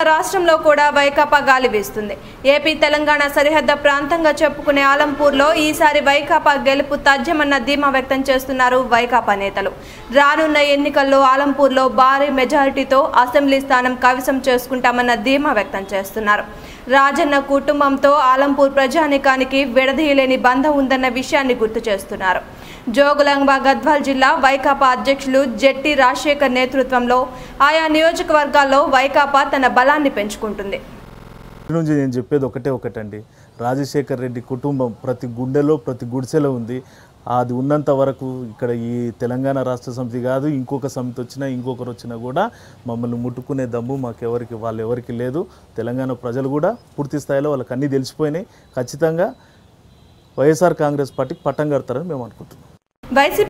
రాష్ట్రంలో కూడా వైకాపా గాలి వీస్తుంది ఏపీ తెలంగాణ సరిహద్దు ప్రాంతంగా చెప్పుకునే ఆలంపూర్లో ఈసారి వైకాపా గెలుపు తథ్యమన్న ధీమా వ్యక్తం చేస్తున్నారు వైకాపా నేతలు రానున్న ఎన్నికల్లో ఆలంపూర్లో భారీ మెజారిటీతో అసెంబ్లీ స్థానం కవిసం చేసుకుంటామన్న ధీమా వ్యక్తం చేస్తున్నారు రాజన్న కుటుంబంతో ఆలంపూర్ ప్రజానికానికి విడదీయలేని బంధం ఉందన్న విషయాన్ని గుర్తు చేస్తున్నారు జోగులాంబ గద్వాల్ జిల్లా వైకాపా అధ్యక్షులు జెట్టి రాజశేఖర్ నేతృత్వంలో ఆయా నియోజకవర్గాల్లో వైకాపా తన బలాన్ని పెంచుకుంటుంది ఈ నుంచి నేను చెప్పేది ఒకటే ఒకటండి రాజశేఖర్ రెడ్డి కుటుంబం ప్రతి గుండెలో ప్రతి గుడిసెలో ఉంది అది ఉన్నంత వరకు ఇక్కడ ఈ తెలంగాణ రాష్ట్ర సమితి కాదు ఇంకొక సమితి వచ్చినా ఇంకొకరు వచ్చినా కూడా మమ్మల్ని ముట్టుకునే దమ్ము మాకెవరికి వాళ్ళు ఎవరికి లేదు తెలంగాణ ప్రజలు కూడా పూర్తి స్థాయిలో వాళ్ళకి అన్నీ తెలిసిపోయినాయి ఖచ్చితంగా వైఎస్ఆర్ కాంగ్రెస్ పార్టీకి పట్టం కడతారని మేము అనుకుంటున్నాం వైసీపీ